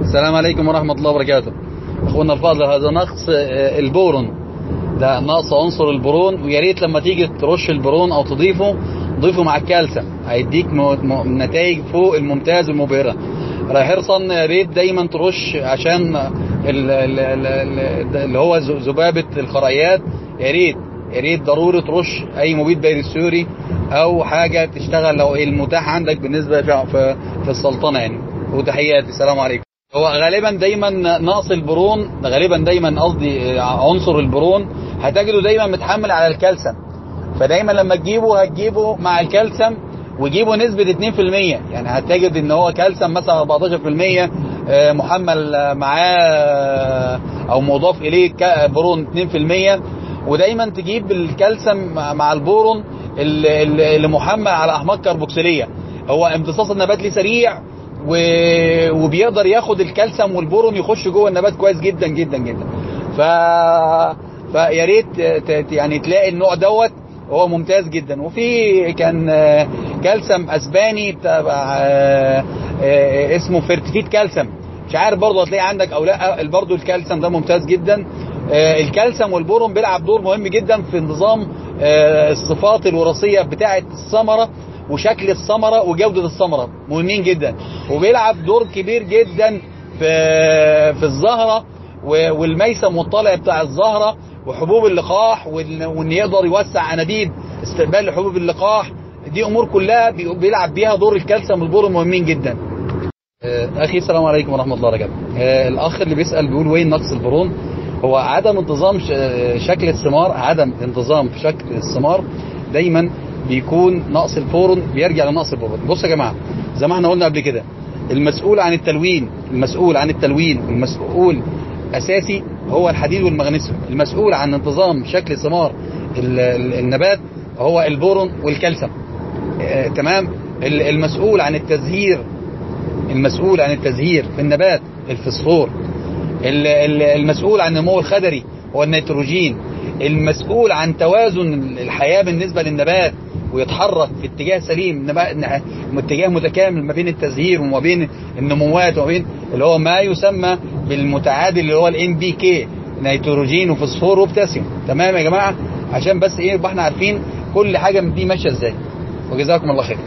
السلام عليكم ورحمة الله وبركاته اخونا الفاضل هذا نقص آه، البورون ده نقص عنصر البورون ويا ريت لما تيجي ترش البورون او تضيفه ضيفه مع الكالسيوم هيديك م- م- نتائج فوق الممتاز والمبهرة حرصا يا ريت دايما ترش عشان ال- ال- ال- ال- اللي هو ذ- ذبابة الخرائيات يا ريت يا ريت ضروري ترش اي مبيد بيرسوري او حاجة تشتغل لو المتاح عندك بالنسبة في في, في السلطنة يعني وتحياتي السلام عليكم هو غالبا دايما نقص البرون غالبا دايما قصدي عنصر البرون هتجده دايما متحمل على الكالسيوم فدايما لما تجيبه هتجيبه مع الكالسيوم وجيبه نسبة 2% يعني هتجد ان هو كالسيوم مثلا 14% آه، محمل آه، معاه آه، او مضاف اليه ك- برون 2% ودايما تجيب الكالسيوم مع مع البورون اللي اللي محمل على احماض كربوكسيليه هو امتصاص النبات ليه سريع و... وبيقدر ياخد الكالسيوم والبورون يخش جوه النبات كويس جدا جدا جدا ف فيا ريت ت... ت- يعني تلاقي النوع دوت هو ممتاز جدا وفي كان آه، كالسيوم اسباني بتاع آه، آه، اسمه فيرتيفيت كالسيوم مش عارف برضه هتلاقي عندك او لا برضه الكالسيوم ده ممتاز جدا آه، الكالسيوم والبورون بيلعب دور مهم جدا في نظام آه، الصفات الوراثيه بتاعه الثمره وشكل الثمره وجوده الثمره مهمين جدا وبيلعب دور كبير جدا في في الزهره و- والميسم والطالع بتاع الزهره وحبوب اللقاح وإن وإن يقدر يوسع انابيب استقبال لحبوب اللقاح دي امور كلها بي- بيلعب بيها دور الكالسيوم والبورون مهمين جدا آه، اخي السلام عليكم ورحمه الله وبركاته آه، الاخ اللي بيسال بيقول وين نقص البرون هو عدم انتظام ش- آه، شكل الثمار عدم انتظام في شكل الثمار دايما بيكون نقص البورون بيرجع لنقص البورون بصوا يا جماعه زي ما احنا قلنا قبل كده المسؤول عن التلوين المسؤول عن التلوين المسؤول اساسي هو الحديد والمغنيسيوم المسؤول عن انتظام شكل ثمار ال- ال- النبات هو البورون والكالسيوم آه، تمام ال- المسؤول عن التزهير المسؤول عن التزهير في النبات الفسفور ال- ال- المسؤول عن النمو الخضري هو النيتروجين المسؤول عن توازن الحياة بالنسبة للنبات ويتحرك في اتجاه سليم نبا- ن- اتجاه متكامل ما بين التزهير وما بين النموات وما بين اللي هو ما يسمى بالمتعادل اللي هو الام بي كي نيتروجين وفوسفور وبوتاسيوم تمام يا جماعه عشان بس ايه يبقى احنا عارفين كل حاجه من دي ماشيه ازاي وجزاكم الله خير